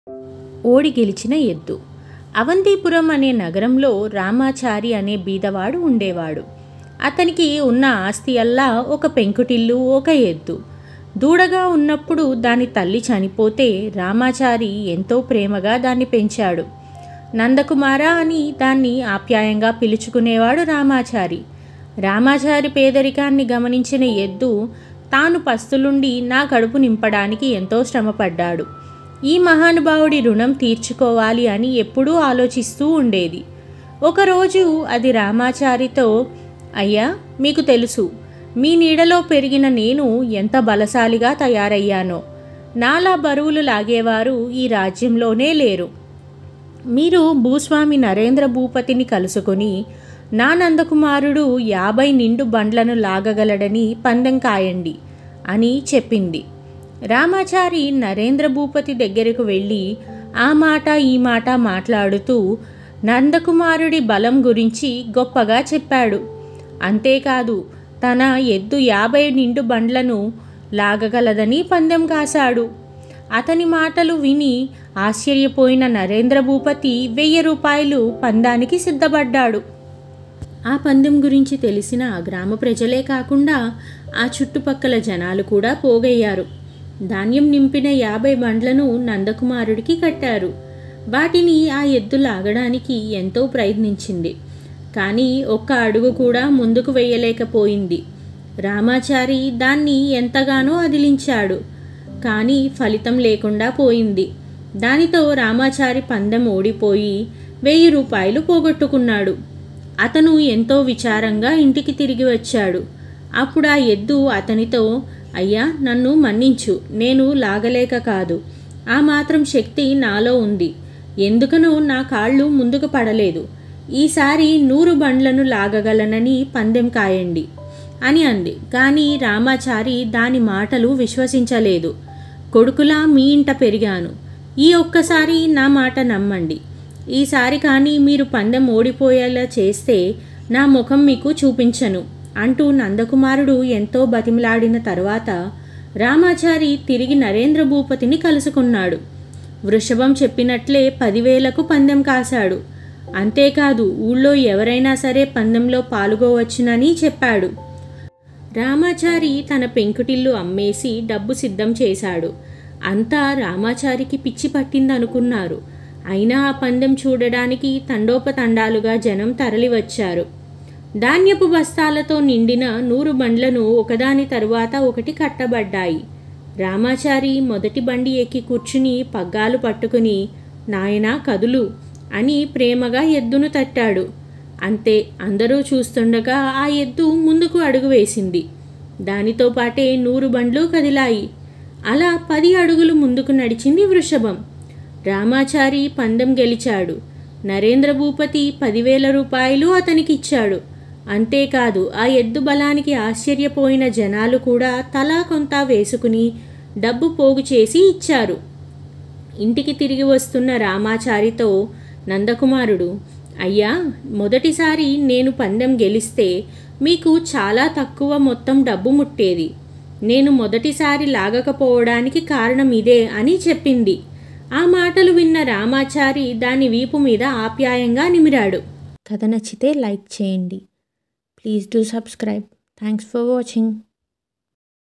ఓడి గెలిచిన ఎద్దు అవంతిపురం అనే నగరంలో రామాచారి అనే బీదవాడు ఉండేవాడు అతనికి ఉన్న ఆస్తి అల్లా ఒక పెంకుటిల్లు ఒక ఎద్దు దూడగా ఉన్నప్పుడు దాని తల్లి చనిపోతే రామాచారి ఎంతో ప్రేమగా దాన్ని పెంచాడు నందకుమార అని దాన్ని ఆప్యాయంగా పిలుచుకునేవాడు రామాచారి రామాచారి పేదరికాన్ని గమనించిన ఎద్దు తాను పస్తులుండి నా కడుపు నింపడానికి ఎంతో శ్రమపడ్డాడు ఈ మహానుభావుడి రుణం తీర్చుకోవాలి అని ఎప్పుడూ ఆలోచిస్తూ ఉండేది ఒకరోజు అది రామాచారితో అయ్యా మీకు తెలుసు మీ నీడలో పెరిగిన నేను ఎంత బలశాలిగా తయారయ్యానో నాలా బరువులు లాగేవారు ఈ రాజ్యంలోనే లేరు మీరు భూస్వామి నరేంద్ర భూపతిని కలుసుకొని నా నందకుమారుడు యాభై నిండు బండ్లను లాగగలడని పందెం కాయండి అని చెప్పింది రామాచారి నరేంద్ర భూపతి దగ్గరకు వెళ్ళి ఆ మాట ఈ మాట మాట్లాడుతూ నందకుమారుడి బలం గురించి గొప్పగా చెప్పాడు అంతేకాదు తన ఎద్దు యాభై నిండు బండ్లను లాగగలదని పందెం కాశాడు అతని మాటలు విని ఆశ్చర్యపోయిన నరేంద్ర భూపతి వెయ్యి రూపాయలు పందానికి సిద్ధపడ్డాడు ఆ పందెం గురించి తెలిసిన ఆ గ్రామ ప్రజలే కాకుండా ఆ చుట్టుపక్కల జనాలు కూడా పోగయ్యారు ధాన్యం నింపిన యాభై బండ్లను నందకుమారుడికి కట్టారు వాటిని ఆ ఎద్దు లాగడానికి ఎంతో ప్రయత్నించింది కానీ ఒక్క అడుగు కూడా ముందుకు వేయలేకపోయింది రామాచారి దాన్ని ఎంతగానో అదిలించాడు కానీ ఫలితం లేకుండా పోయింది దానితో రామాచారి పందెం ఓడిపోయి వెయ్యి రూపాయలు పోగొట్టుకున్నాడు అతను ఎంతో విచారంగా ఇంటికి తిరిగి వచ్చాడు అప్పుడు ఆ ఎద్దు అతనితో అయ్యా నన్ను మన్నించు నేను లాగలేక కాదు ఆ మాత్రం శక్తి నాలో ఉంది ఎందుకనో నా కాళ్ళు ముందుకు పడలేదు ఈసారి నూరు బండ్లను లాగగలనని పందెం కాయండి అని అంది కానీ రామాచారి దాని మాటలు విశ్వసించలేదు కొడుకులా మీ ఇంట పెరిగాను ఈ ఒక్కసారి నా మాట నమ్మండి ఈసారి కానీ మీరు పందెం ఓడిపోయేలా చేస్తే నా ముఖం మీకు చూపించను అంటూ నందకుమారుడు ఎంతో బతిమలాడిన తర్వాత రామాచారి తిరిగి నరేంద్ర భూపతిని కలుసుకున్నాడు వృషభం చెప్పినట్లే పదివేలకు పందెం కాశాడు అంతేకాదు ఊళ్ళో ఎవరైనా సరే పందెంలో పాల్గొవచ్చునని చెప్పాడు రామాచారి తన పెంకుటిల్లు అమ్మేసి డబ్బు సిద్ధం చేశాడు అంతా రామాచారికి పిచ్చి పట్టిందనుకున్నారు అయినా ఆ పందెం చూడడానికి తండోపతండాలుగా జనం తరలివచ్చారు ధాన్యపు బస్తాలతో నిండిన నూరు బండ్లను ఒకదాని తరువాత ఒకటి కట్టబడ్డాయి రామాచారి మొదటి బండి ఎక్కి కూర్చుని పగ్గాలు పట్టుకుని నాయనా కదులు అని ప్రేమగా ఎద్దును తట్టాడు అంతే అందరూ చూస్తుండగా ఆ ఎద్దు ముందుకు అడుగు వేసింది దానితో పాటే నూరు బండ్లు కదిలాయి అలా పది అడుగులు ముందుకు నడిచింది వృషభం రామాచారి పందెం గెలిచాడు నరేంద్ర భూపతి పదివేల రూపాయలు అతనికిచ్చాడు అంతేకాదు ఆ ఎద్దు బలానికి ఆశ్చర్యపోయిన జనాలు కూడా తలా కొంత వేసుకుని డబ్బు పోగు చేసి ఇచ్చారు ఇంటికి తిరిగి వస్తున్న రామాచారితో నందకుమారుడు అయ్యా మొదటిసారి నేను పందెం గెలిస్తే మీకు చాలా తక్కువ మొత్తం డబ్బు ముట్టేది నేను మొదటిసారి లాగకపోవడానికి కారణం ఇదే అని చెప్పింది ఆ మాటలు విన్న రామాచారి దాని వీపు మీద ఆప్యాయంగా నిమిరాడు కథ నచ్చితే లైక్ చేయండి please do subscribe thanks for watching